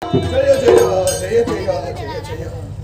ಜಯ ಜಯ ಜಯ ಜಯ ಜಯ ಜಯ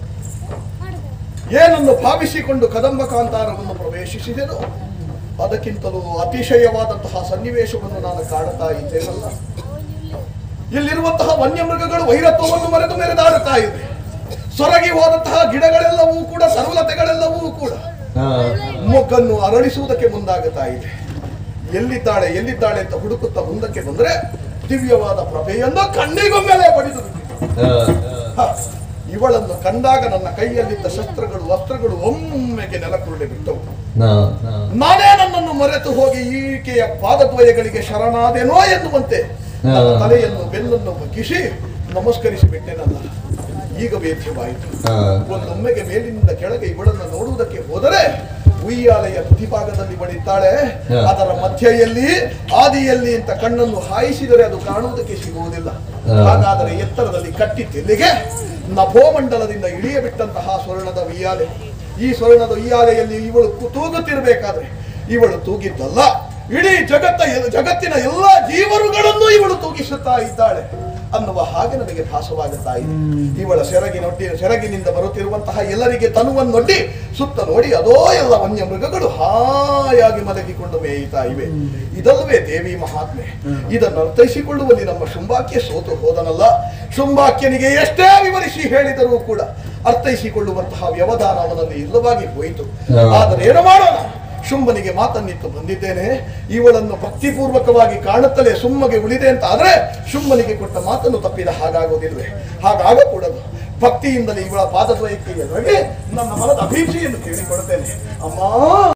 ಏನನ್ನು ಭಾವಿಸಿಕೊಂಡು ಕದಂಬ ಕಾಂತಾರವನ್ನು ಪ್ರವೇಶಿಸಿದೆನೋ ಅದಕ್ಕಿಂತಲೂ ಅತಿಶಯವಾದಂತಹ ಸನ್ನಿವೇಶವನ್ನು ನಾನು ಕಾಣುತ್ತಾ ಇದ್ದೇನಲ್ಲ ಇಲ್ಲಿರುವಂತಹ ವನ್ಯಮೃಗಗಳು ವೈರತ್ವವನ್ನು ಮರೆತು ಮೆರೆದಾಡುತ್ತಾ ಇವೆ ಸೊರಗಿ ಹೋದಂತಹ ಗಿಡಗಳೆಲ್ಲವೂ ಕೂಡ ಸರ್ವಲತೆಗಳೆಲ್ಲವೂ ಕೂಡ ಮೊಗ್ಗನ್ನು ಅರಳಿಸುವುದಕ್ಕೆ ಮುಂದಾಗುತ್ತಾ ಇದೆ ಎಲ್ಲಿದ್ದಾಳೆ ಎಲ್ಲಿದ್ದಾಳೆ ಅಂತ ಹುಡುಕುತ್ತಾ ಮುಂದಕ್ಕೆ ಬಂದ್ರೆ ದಿವ್ಯವಾದ ಪ್ರಭೆಯನ್ನು ಕಣ್ಣಿಗೊಮ್ಮೆಲೆ ಬಡಿದು ಹ, ಇವಳನ್ನು ಕಂಡಾಗ ನನ್ನ ಕೈಯಲ್ಲಿದ್ದ ಶಸ್ತ್ರಗಳು ವಸ್ತ್ರಗಳು ಒಮ್ಮೆಗೆ ನೆಲಕುರುಳಿ ಬಿಟ್ಟವು ನಾನೇ ನನ್ನನ್ನು ಮರೆತು ಹೋಗಿ ಈಕೆಯ ಪಾದದ್ವಯಗಳಿಗೆ ಶರಣಾದೆನೋ ಎನ್ನುವಂತೆ ನನ್ನ ತಲೆಯನ್ನು ಬೆನ್ನನ್ನು ಬಗ್ಗಿಸಿ ನಮಸ್ಕರಿಸಿ ಬಿಟ್ಟೆನಲ್ಲ ಈಗ ವೇದ್ಯವಾಯಿತು ಒಂದೊಮ್ಮೆಗೆ ಮೇಲಿನಿಂದ ಕೆಳಗೆ ಇವಳನ್ನು ನೋಡುವುದಕ್ಕೆ ಹೋದರೆ ಉಯ್ಯಾಲೆಯ ತುದಿಭಾಗದಲ್ಲಿ ಬಡಿದ್ದಾಳೆ ಹ. ಅದರ ಮಧ್ಯೆಯಲ್ಲಿ ಆದಿಯಲ್ಲಿ ಅಂತ ಕಣ್ಣನ್ನು ಹಾಯಿಸಿದರೆ ಅದು ಕಾಣುವುದಕ್ಕೆ ಸಿಗುವುದಿಲ್ಲ ಹ. ಹಾಗಾದರೆ ಎತ್ತರದಲ್ಲಿ ಕಟ್ಟಿ ತೆಲ್ಲಿಗೆ ನಭೋಮಂಡಲದಿಂದ ಇಳಿಯಬಿಟ್ಟಂತಹ ಸ್ವರ್ಣದ ಉಯ್ಯಾಲೆ ಈ ಸ್ವರ್ಣದ ಉಯ್ಯಾಲೆಯಲ್ಲಿ ಇವಳು ಕು- ತೂಗುತ್ತಿರಬೇಕಾದ್ರೆ ಇವಳು ತೂಗಿದ್ದಲ್ಲ ಇಡೀ ಜಗತ್ತ ಜಗತ್ತಿನ ಎಲ್ಲಾ ಜೀವರುಗಳನ್ನು ಇವಳು ತೂಗಿಸುತ್ತಾ ಇದ್ದಾಳೆ ಅನ್ನುವ ಹಾಗೆ ನನಗೆ ಭಾಸವಾಗುತ್ತಾ ಇದೆ ಇವಳ ಸೆರಗಿನೊಡ್ಡಿ ಸೆರಗಿನಿಂದ ಬರುತ್ತಿರುವಂತಹ ಎಲ್ಲರಿಗೆ ತನುವನ್ನೊಡ್ಡಿ ಸುತ್ತ ನೋಡಿ ಅದೋ ಎಲ್ಲ ವನ್ಯ ಮೃಗಗಳು ಹಾಯಾಗಿ ಮಲಗಿಕೊಂಡು ಮೇಯುತ್ತಾ ಇವೆ ಇದಲ್ಲವೇ ದೇವಿ ಮಹಾತ್ಮೆ ಇದನ್ನು ಅರ್ಥೈಸಿಕೊಳ್ಳುವಲ್ಲಿ ನಮ್ಮ ಶುಂಭಾಕ್ಯ ಸೋತು ಹೋದನಲ್ಲ ಶುಂಭಾಕ್ಯನಿಗೆ ಎಷ್ಟೇ ವಿವರಿಸಿ ಹೇಳಿದರೂ ಕೂಡ ಅರ್ಥೈಸಿಕೊಳ್ಳುವಂತಹ ವ್ಯವಧಾನ ಅವನಲ್ಲಿ ಇಲ್ಲವಾಗಿ ಹೋಯಿತು ಹಾ. ಆದರೆ ಏನು ಮಾಡೋಣ ಶುಂಭನಿಗೆ ಮಾತನ್ನಿತ್ತು ಬಂದಿದ್ದೇನೆ ಇವಳನ್ನು ಭಕ್ತಿಪೂರ್ವಕವಾಗಿ ಕಾಣುತ್ತಲೇ ಸುಮ್ಮಗೆ ಉಳಿದೆ ಅಂತ ಆದ್ರೆ ಶುಂಭನಿಗೆ ಕೊಟ್ಟ ಮಾತನ್ನು ತಪ್ಪಿದ ಹಾಗಾಗೋದಿಲ್ವೇ ಹಾಗಾಗಕೂಡದು ಭಕ್ತಿಯಿಂದಲೇ ಇವಳ ಪಾದದ್ವಯಕ್ಕೆ ಎದುರಿಗೆ ನನ್ನ ಮನದ ಅಭೀಪ್ಸೆಯನ್ನು ಕೇಳಿಕೊಡುತ್ತೇನೆ ಅಮ್ಮ